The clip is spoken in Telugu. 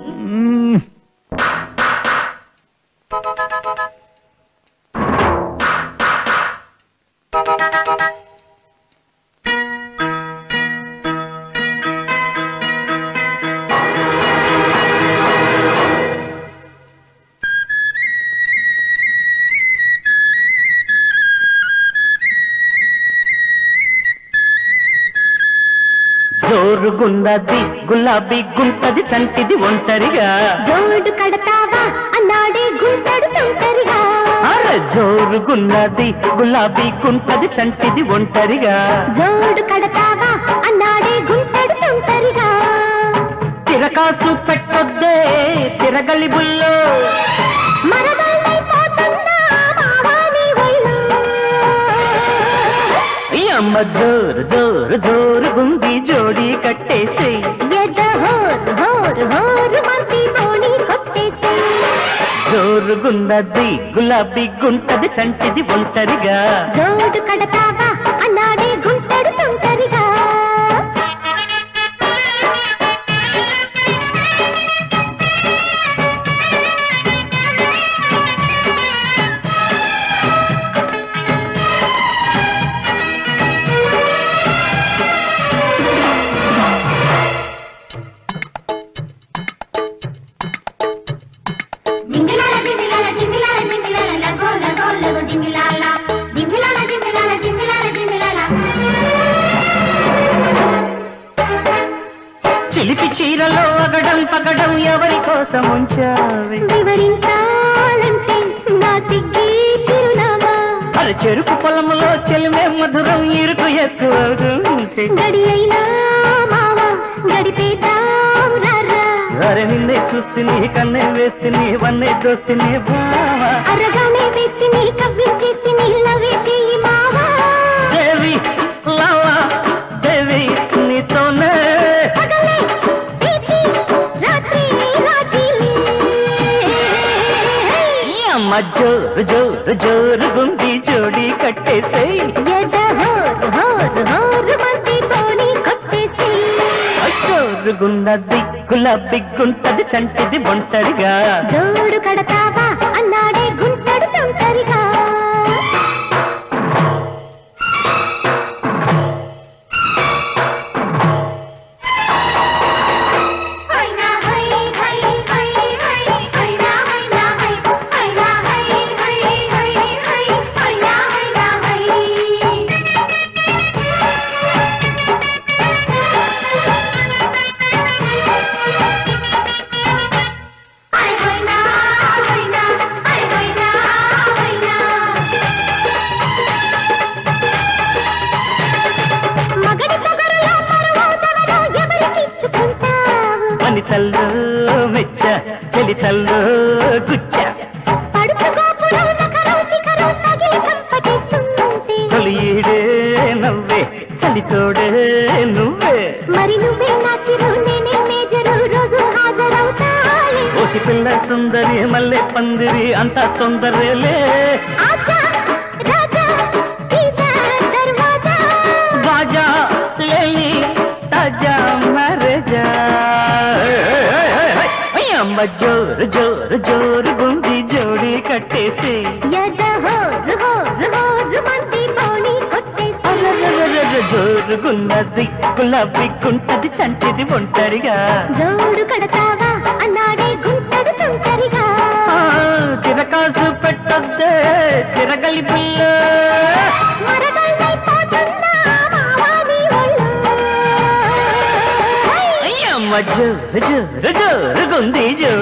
మ్మ్. జోరుగున్నది గులాబీ గుంటది చంటిది ఒంటరిగా జోడు కడతావా అన్నాడే గుంటడు తొంటరిగా అర జోరుగున్నది గులాబీ గుంటది చంటిది ఒంటరిగా జోడు కడతావా అన్నాడే గుంటడు తొంటరిగా తిరకాసు పెట్టొద్దే తిరగలి బుల్లో మరదల్లైపోతున్నా మావాని ఒళ్ళు. ఈ అమ్మ జోరు జోరు జోరుగుంది జోడీ కట్టేసి ఎద హోరు హోరు హోరు మంది తోని కొట్టేసి జోరుగున్నది గులాబీ గుంటది చంటిది ఒంటరిగా జోడు కడతావా అన్నాడే గుంటడు తొంటరిగా డింగిలాల డింగిలాల డింగిలాల డింగిలాల లగో లగో లగో డింగిలాల డింగిలాల డింగిలాల డింగిలాల డింగిలాల చిలిపి చీరలో అగడం పగడం ఎవరి కోసం ఉంచావి వివరించాలంటే నా సిగ్గి చిరునామా అరే చెరుకు పొలములో చెలిమే మధురం ఇరుకు ఎక్కువ అవుతుంది. గడి అయినా మావా గడిపేద్దాం రారా అరే నిన్నే చూస్తుని కన్నే వేస్తుని వన్నే దోస్తుని బావా అరగానే వేసి నీ కవ్వించేసి నీళ్ళవే చెయ్యి మావా దేవి లవా దేవి నీతోనే పగలే పీచి రాత్రి రాజీలే ఈ అమ్మ జోరు జోరు జోరు గుండి జోడి కట్టేసేయ్ ఎద హోరు హోరు హోరు మంది తోని కొట్టేసి జోరుగున్నది గులాబీ గుంటది చంటిది ఒంటరిగా జోడు కడతావా అన్నాడే గుంటడు తొంటరిగా హైనా హై హై హై హై హైనా హైనా హై హైనా హై హై హై హై హైనా హైనా హై అరే హైనా హైనా అరే హైనా హైనా మగడి పొగరులో పరువోదవలో ఎవరికిచ్చుకుంటావు వనితల్లో మెచ్చ చెలితల్లో గుచ్చ పడుచు గోపురం నకరం శిఖరం తగిలి కంపకేస్తుంటే తొలి ఈడే నవ్వే చలితోడే నువ్వే మరి నువ్వే నా చిరు నేనే మేజరు రోజు హాజరవుతాయి ఓసి పిల్ల సుందరి మల్లె పందిరి అంతా తొందరలే ఆజా రాజా తీసా దర్వాజా బాజా లేని తాజా మరజా అమ్మ జోరు జోరు జోరు గుంది జోడి కట్టేసి యద హోరు హోరు హోరు మంది తోని కొట్టేసి అరరరరర జోరుగున్నది గులాబీ గుంటది చంటిది ఒంటరిగా జోడు కడతావా అన్నాడే గుంటడు తుంటరిగా ఆ, తిరకాసు పెట్టొద్దే తిరగలి పిల్ల మరదల్లైపోతున్నా మావాని ఒళ్ళు అయ్యమ్మ జోరు జోరు జోరుగుంది జోడి